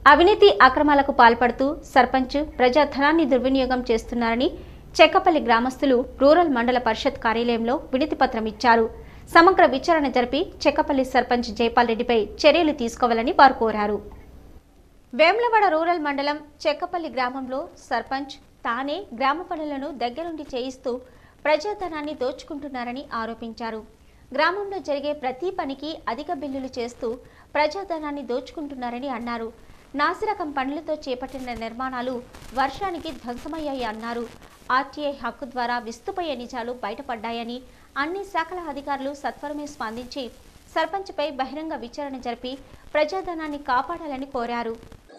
అవినీతి అక్రమాలకు పాల్పడుతూ సర్పంచ్ ప్రజాధనాన్ని దుర్వినియోగం చేస్తున్నారని చెక్కపల్లి గ్రామస్తులు రూరల్ మండల పరిషత్ కార్యాలయంలో వినతి పత్రం ఇచ్చారు సమగ్ర విచారణ జరిపి చెక్కపల్లి సర్పంచ్ జైపాల్ రెడ్డిపై చర్యలు తీసుకోవాలని వారు కోరారు వేములవాడ రూరల్ మండలం చెక్కపల్లి గ్రామంలో సర్పంచ్ తానే గ్రామ పనులను దగ్గరుండి చేయిస్తూ ప్రజాధనాన్ని దోచుకుంటున్నారని ఆరోపించారు గ్రామంలో జరిగే ప్రతి పనికి అధిక బిల్లులు చేస్తూ ప్రజాధనాన్ని దోచుకుంటున్నారని అన్నారు నాసిరకం పనులతో చేపట్టిన నిర్మాణాలు వర్షానికి ధ్వంసమయ్యాయి అన్నారు ఆర్టీఐ హక్కు ద్వారా విస్తుపోయే నిజాలు బయటపడ్డాయని అన్ని శాఖల అధికారులు సత్వరమే స్పందించి సర్పంచ్పై బహిరంగ విచారణ జరిపి ప్రజాధనాన్ని కాపాడాలని కోరారు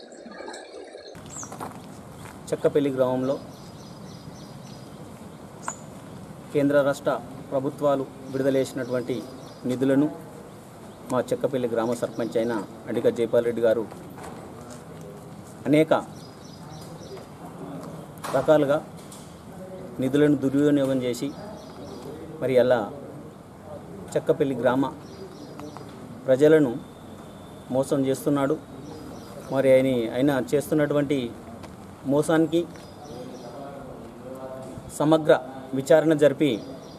చెక్కపల్లి గ్రామంలో కేంద్ర రాష్ట్ర ప్రభుత్వాలు విడుదల చేసినటువంటి నిధులను మా చెక్కపల్లి గ్రామ సర్పంచ్ అయిన అడిగ జైపాల్ రెడ్డి గారు అనేక రకాలుగా నిధులను దుర్వినియోగం చేసి మరి అలా చెక్కపల్లి గ్రామ ప్రజలను మోసం చేస్తున్నాడు మరి ఆయన ఆయన చేస్తున్నటువంటి మోసానికి సమగ్ర విచారణ జరిపి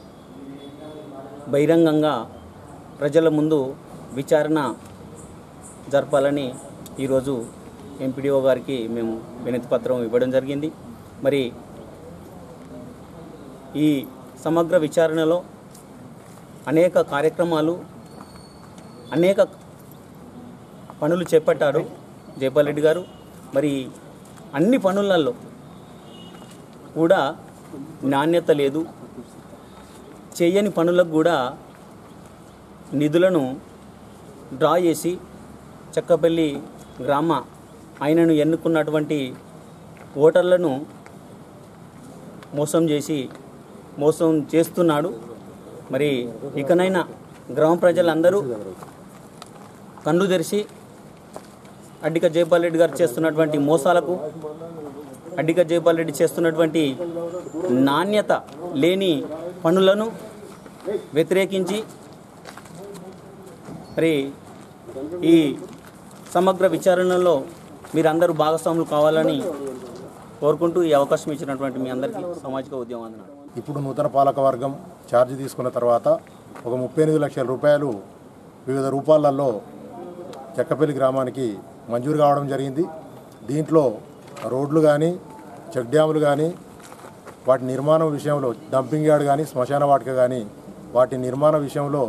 బహిరంగంగా ప్రజల ముందు విచారణ జరపాలని ఈరోజు ఎంపీడీఓ గారికి మేము వినతి పత్రం ఇవ్వడం జరిగింది మరి ఈ సమగ్ర విచారణలో అనేక కార్యక్రమాలు అనేక పనులు చేపట్టారు జైపాల్ రెడ్డి గారు మరి అన్ని పనులలో కూడా నాణ్యత లేదు చేయని పనులకు కూడా నిధులను డ్రా చేసి చెక్కపల్లి గ్రామ ఆయనను ఎన్నుకున్నటువంటి ఓటర్లను మోసం చేసి మోసం చేస్తున్నాడు మరి ఇకనైనా గ్రామ ప్రజలందరూ కన్ను తెరిచి అడ్డిక జైపాల్ రెడ్డి గారు చేస్తున్నటువంటి మోసాలకు అడ్డిక జైపాల్ రెడ్డి చేస్తున్నటువంటి నాణ్యత లేని పనులను వ్యతిరేకించి మరి ఈ సమగ్ర విచారణలో మీరందరూ భాగస్వాములు కావాలని కోరుకుంటూ ఈ అవకాశం ఇచ్చినటువంటి మీ అందరికీ సామాజిక ఉద్యమం ఇప్పుడు నూతన పాలక వర్గం ఛార్జ్ తీసుకున్న తర్వాత ఒక ముప్పై ఎనిమిది లక్షల రూపాయలు వివిధ రూపాలలో చెక్కపల్లి గ్రామానికి మంజూరు కావడం జరిగింది దీంట్లో రోడ్లు కానీ చెక్ డ్యాములు కానీ వాటి నిర్మాణం విషయంలో డంపింగ్ యార్డ్ కానీ శ్మశాన వాటిక కానీ వాటి నిర్మాణ విషయంలో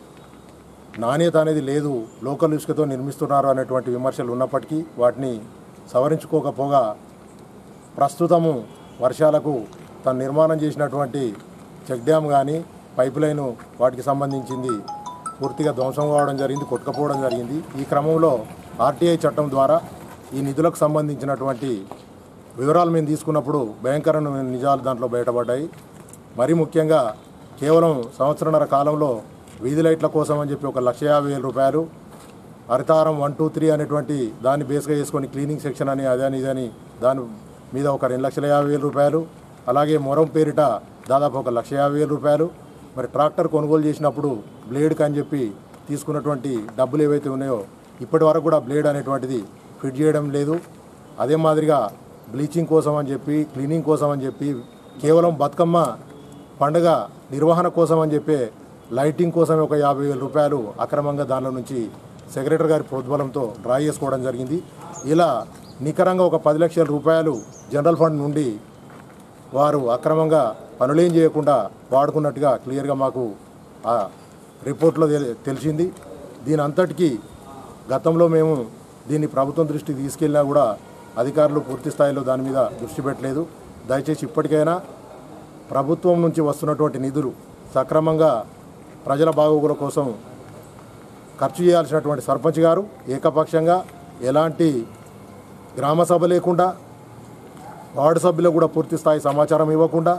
నాణ్యత అనేది లేదు లోకల్ ఇసుకతో నిర్మిస్తున్నారు అనేటువంటి విమర్శలు ఉన్నప్పటికీ వాటిని సవరించుకోకపోగా ప్రస్తుతము వర్షాలకు తను నిర్మాణం చేసినటువంటి చెక్ డ్యామ్ కానీ పైప్ లైను వాటికి సంబంధించింది పూర్తిగా ధ్వంసం కావడం జరిగింది కొట్టుకపోవడం జరిగింది ఈ క్రమంలో ఆర్టీఐ చట్టం ద్వారా ఈ నిధులకు సంబంధించినటువంటి వివరాలు మేము తీసుకున్నప్పుడు భయంకరమైన నిజాలు దాంట్లో బయటపడ్డాయి మరీ ముఖ్యంగా కేవలం సంవత్సరన్నర కాలంలో వీధి లైట్ల కోసం అని చెప్పి ఒక లక్ష యాభై వేల రూపాయలు హరితారం వన్ టూ త్రీ అనేటువంటి దాన్ని బేస్గా చేసుకొని క్లీనింగ్ సెక్షన్ అని అదని ఇదని దాని మీద ఒక రెండు లక్షల యాభై వేల రూపాయలు అలాగే మొరం పేరిట దాదాపు ఒక లక్ష యాభై వేల రూపాయలు మరి ట్రాక్టర్ కొనుగోలు చేసినప్పుడు బ్లేడ్కి అని చెప్పి తీసుకున్నటువంటి డబ్బులు ఏవైతే ఉన్నాయో ఇప్పటి వరకు కూడా బ్లేడ్ అనేటువంటిది ఫిట్ చేయడం లేదు అదే మాదిరిగా బ్లీచింగ్ కోసం అని చెప్పి క్లీనింగ్ కోసం అని చెప్పి కేవలం బతుకమ్మ పండుగ నిర్వహణ కోసం అని చెప్పి లైటింగ్ కోసం ఒక యాభై వేల రూపాయలు అక్రమంగా దానిలో నుంచి సెక్రటరీ గారి ప్రోద్బలంతో డ్రా చేసుకోవడం జరిగింది ఇలా నికరంగా ఒక పది లక్షల రూపాయలు జనరల్ ఫండ్ నుండి వారు అక్రమంగా పనులేం చేయకుండా వాడుకున్నట్టుగా క్లియర్గా మాకు ఆ రిపోర్ట్లో తెలి- తెలిసింది దీని అంతటికీ గతంలో మేము దీన్ని ప్రభుత్వం దృష్టికి తీసుకెళ్ళినా కూడా అధికారులు పూర్తి స్థాయిలో దాని మీద దృష్టి పెట్టలేదు దయచేసి ఇప్పటికైనా ప్రభుత్వం నుంచి వస్తున్నటువంటి నిధులు సక్రమంగా ప్రజల బాగోగుల కోసం ఖర్చు చేయాల్సినటువంటి సర్పంచ్ గారు ఏకపక్షంగా ఎలాంటి గ్రామ సభ లేకుండా వార్డు సభ్యులకు కూడా పూర్తి స్థాయి సమాచారం ఇవ్వకుండా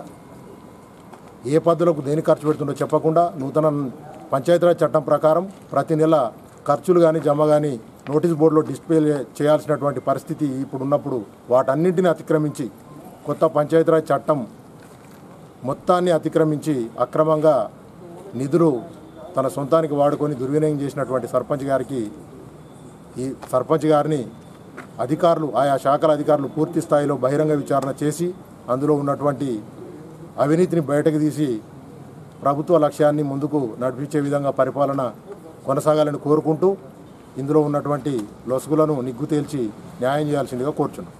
ఏ పద్ధతులకు దేని ఖర్చు పెడుతుందో చెప్పకుండా నూతన పంచాయతీరాజ్ చట్టం ప్రకారం ప్రతి నెల ఖర్చులు కానీ జమ కానీ నోటీస్ బోర్డులో డిస్ప్లే చేయాల్సినటువంటి పరిస్థితి ఇప్పుడు ఉన్నప్పుడు వాటన్నింటిని అతిక్రమించి కొత్త పంచాయతీరాజ్ చట్టం మొత్తాన్ని అతిక్రమించి అక్రమంగా నిధులు తన సొంతానికి వాడుకొని దుర్వినియోగం చేసినటువంటి సర్పంచ్ గారికి ఈ సర్పంచ్ గారిని అధికారులు ఆయా శాఖల అధికారులు పూర్తి స్థాయిలో బహిరంగ విచారణ చేసి అందులో ఉన్నటువంటి అవినీతిని బయటకు తీసి ప్రభుత్వ లక్ష్యాన్ని ముందుకు నడిపించే విధంగా పరిపాలన కొనసాగాలని కోరుకుంటూ ఇందులో ఉన్నటువంటి లొసుగులను నిగ్గు తేల్చి న్యాయం చేయాల్సిందిగా కోరుచున్నాం